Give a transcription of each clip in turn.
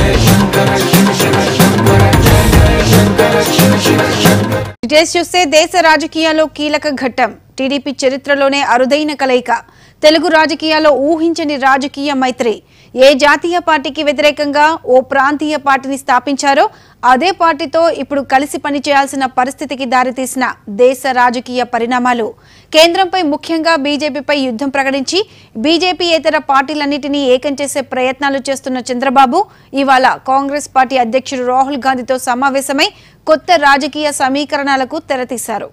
Details చూస్తే దేశ రాజకీయాల్లో కీలక ఘట్టం టీడీపీ చరిత్రలోనే అరుదైన కలయిక తెలుగు రాజకీయాల్లో ఊహించని రాజకీయ మైత్రి ఏ జాతీయ పార్టీకి వ్యతిరేకంగా ఓ ప్రాంతీయ పార్టీని స్థాపించారో అదే పార్టీతో ఇప్పుడు కలిసి పనిచేయాల్సిన పరిస్థితికి దారితీసిన దేశ రాజకీయ పరిణామాలు కేంద్రంపై ముఖ్యంగా బీజేపీపై యుద్ధం ప్రకటించి బీజేపీయేతర పార్టీలన్నింటినీ ఏకం చేసే ప్రయత్నాలు చేస్తున్న చంద్రబాబు ఇవాళ కాంగ్రెస్ పార్టీ అధ్యక్షుడు రాహుల్ గాంధీతో సమావేశమై కొత్త రాజకీయ సమీకరణాలకు తెరతీశారు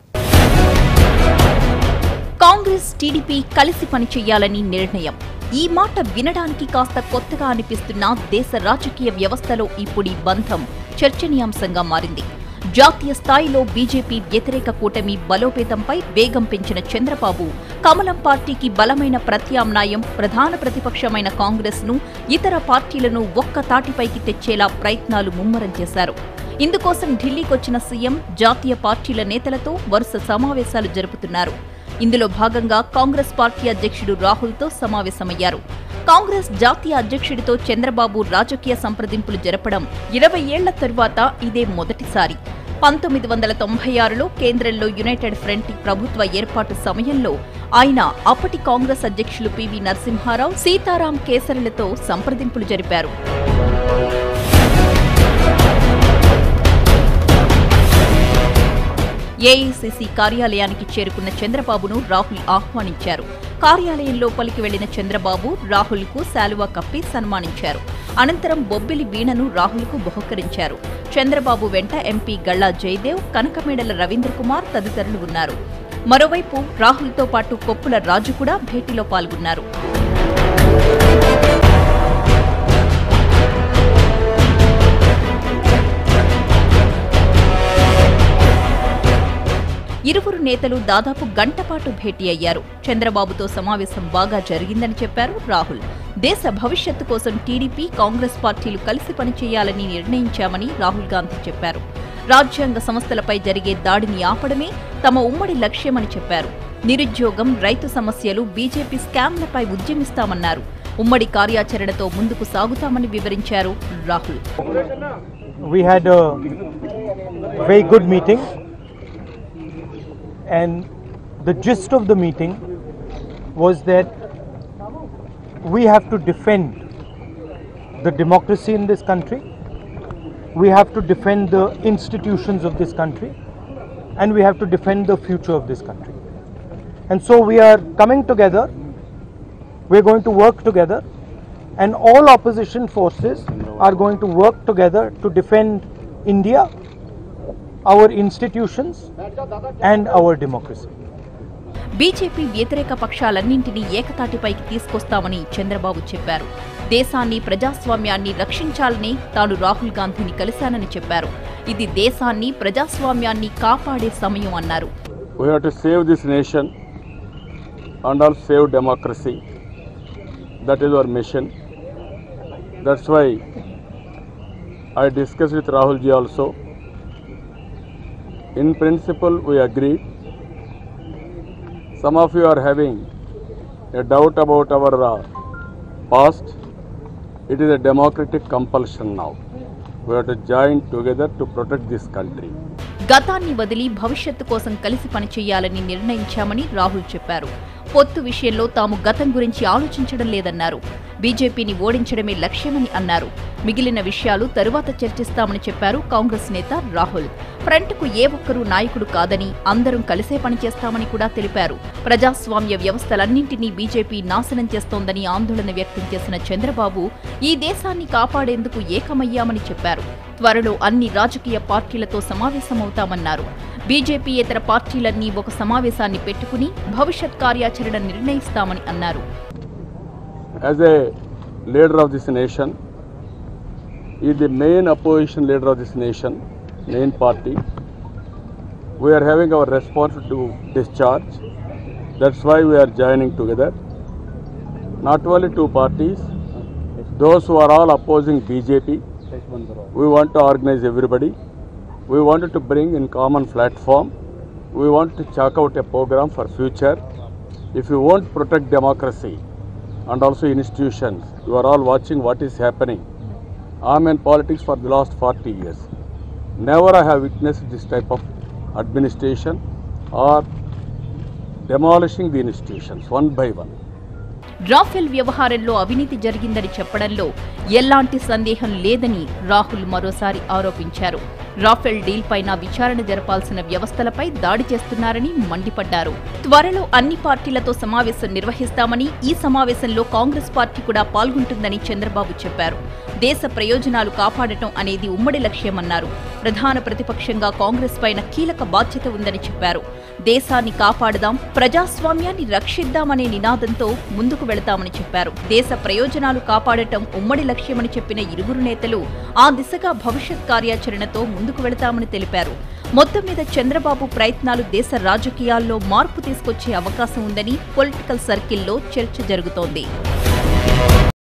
కాంగ్రెస్ టీడీపీ కలిసి పనిచేయాలని నిర్ణయం ఈ మాట వినడానికి కాస్త కొత్తగా అనిపిస్తున్న దేశ రాజకీయ వ్యవస్థలో ఇప్పుడు ఈ బంధం చర్చనీయాంశంగా మారింది జాతీయ స్థాయిలో బీజేపీ వ్యతిరేక కూటమి బలోపేతంపై వేగం పెంచిన చంద్రబాబు కమలం పార్టీకి బలమైన ప్రత్యామ్నాయం ప్రధాన ప్రతిపక్షమైన కాంగ్రెస్ ను ఇతర పార్టీలను ఒక్క తాటిపైకి తెచ్చేలా ప్రయత్నాలు ముమ్మరం చేశారు ఇందుకోసం ఢిల్లీకొచ్చిన సీఎం జాతీయ పార్టీల నేతలతో వరుస సమావేశాలు జరుపుతున్నారు ఇందులో భాగంగా కాంగ్రెస్ పార్టీ అధ్యక్షుడు రాహుల్తో సమావేశమయ్యారు కాంగ్రెస్ జాతీయ అధ్యక్షుడితో చంద్రబాబు రాజకీయ సంప్రదింపులు జరపడం ఇరవై ఏళ్ల తరువాత ఇదే మొదటిసారి పంతొమ్మిది వందల తొంభై ఆరులో కేంద్రంలో యునైటెడ్ ఫ్రంట్ ప్రభుత్వ ఏర్పాటు సమయంలో ఆయన అప్పటి కాంగ్రెస్ అధ్యక్షులు పివి నరసింహారావు సీతారాం కేసరులతో సంప్రదింపులు జరిపారు ఏఐసిసి కార్యాలయానికి చేరుకున్న చంద్రబాబును రాహుల్ ఆహ్వానించారు కార్యాలయం లోపలికి వెళ్లిన చంద్రబాబు రాహుల్ కు శాలువా కప్పి సన్మానించారు అనంతరం బొబ్బిలి వీణను రాహుల్ కు బహుకరించారు చంద్రబాబు వెంట ఎంపీ గల్లా జయదేవ్ కనకమేడల రవీంద్ర కుమార్ తదితరులు ఉన్నారు మరోవైపు రాహుల్తో పాటు కొప్పుల రాజు కూడా భేటీలో పాల్గొన్నారు ఇరువురు నేతలు దాదాపు గంటపాటు భేటీ అయ్యారు చంద్రబాబుతో సమావేశం బాగా జరిగిందని చెప్పారు రాహుల్ దేశ భవిష్యత్తు కోసం టీడీపీ కాంగ్రెస్ పార్టీలు కలిసి పనిచేయాలని నిర్ణయించామని రాహుల్ గాంధీ చెప్పారు రాజ్యాంగ సంస్థలపై జరిగే దాడిని ఆపడమే తమ ఉమ్మడి లక్ష్యమని చెప్పారు నిరుద్యోగం రైతు సమస్యలు బీజేపీ స్కామ్లపై ఉద్యమిస్తామన్నారు ఉమ్మడి కార్యాచరణతో ముందుకు సాగుతామని వివరించారు Rahul we had a very good meeting and the gist of the meeting was that we have to defend the democracy in this country we have to defend the institutions of this country and we have to defend the future of this country and so we are coming together we're going to work together and all opposition forces are going to work together to defend India, our institutions, and our democracy. BJP వ్యతిరేక పక్షాలన్నింటినీ ఏకతాటిపైకి తీసుకొస్తామని చంద్రబాబు చెప్పారు దేశాన్ని ప్రజాస్వామ్యాన్ని రక్షించాలని తాను రాహుల్ గాంధీని కలిశానని చెప్పారు ఇది దేశాన్ని ప్రజాస్వామ్యాన్ని కాపాడే సమయం అన్నారు We have to save this nation and also save democracy. That is our mission. That's why I discussed with Rahul ji also. In principle, we agreed. Some of you are having a doubt about our uh, past. It is a democratic compulsion now. We have to join together to protect this country. గతాన్ని వదిలి భవిష్యత్తు కోసం కలిసి పనిచేయాలని నిర్ణయించామని రాహుల్ చెప్పారు పొత్తు విషయంలో తాము గతం గురించి ఆలోచించడం లేదన్నారు బీజేపీని ఓడించడమే లక్ష్యమని అన్నారు మిగిలిన విషయాలు తరువాత చర్చిస్తామని చెప్పారు కాంగ్రెస్ నేత రాహుల్ ఫ్రంట్కు ఏ ఒక్కరూ నాయకుడు కాదని అందరం కలిసే పనిచేస్తామని కూడా తెలిపారు ప్రజాస్వామ్య వ్యవస్థలన్నింటినీ బీజేపీ నాశనం చేస్తోందని ఆందోళన వ్యక్తం చేసిన చంద్రబాబు ఈ దేశాన్ని కాపాడేందుకు ఏకమయ్యామని చెప్పారు త్వరలో అన్ని రాజకీయ పార్టీలతో సమావేశమవుతామన్నారు బీజేపీయేతర పార్టీలన్నీ ఒక సమావేశాన్ని పెట్టుకుని భవిష్యత్ కార్యాచరణ నిర్ణయిస్తామని అన్నారు as a leader of this nation, is the main opposition leader of this nation, main party. We are having our responsibility to discharge. That's why we are joining together. Not only two parties, those who are all opposing BJP, we want to organize everybody. We wanted to bring in common platform. We want to chalk out a program for future. If you want to protect democracy and also institutions, you are all watching what is happening. I'm in politics for the last 40 years. Never I have witnessed this type of administration or demolishing the institutions one by one. Rafale వ్యవహారంలో అవినీతి జరిగిందని చెప్పడంలో ఎలాంటి సందేహం లేదని రాహుల్ మరోసారి ఆరోపించారు Rafale deal పైన విచారణ జరపాల్సిన వ్యవస్థలపై దాడి చేస్తున్నారని మండిపడ్డారు త్వరలో అన్ని పార్టీలతో సమావేశం నిర్వహిస్తామని ఈ సమావేశంలో కాంగ్రెస్ పార్టీ కూడా పాల్గొంటుందని చంద్రబాబు చెప్పారు దేశ ప్రయోజనాలు కాపాడటం అనేది ఉమ్మడి లక్ష్యమన్నారు ప్రధాన ప్రతిపక్షంగా కాంగ్రెస్ పైన కీలక బాధ్యత ఉందని చెప్పారు దేశాన్ని కాపాడదాం ప్రజాస్వామ్యాన్ని రక్షిద్దామనే నినాదంతో ముందుకు వెళతామని చెప్పారు దేశ ప్రయోజనాలు కాపాడటం ఉమ్మడి లక్ష్యమని చెప్పిన ఇరువురు నేతలు ఆ దిశగా భవిష్యత్ కార్యాచరణతో ముందుకు వెళతామని తెలిపారు మొత్తం మీద చంద్రబాబు ప్రయత్నాలు దేశ రాజకీయాల్లో మార్పు తీసుకొచ్చే అవకాశం ఉందని పొలిటికల్ సర్కిల్లో చర్చ జరుగుతోంది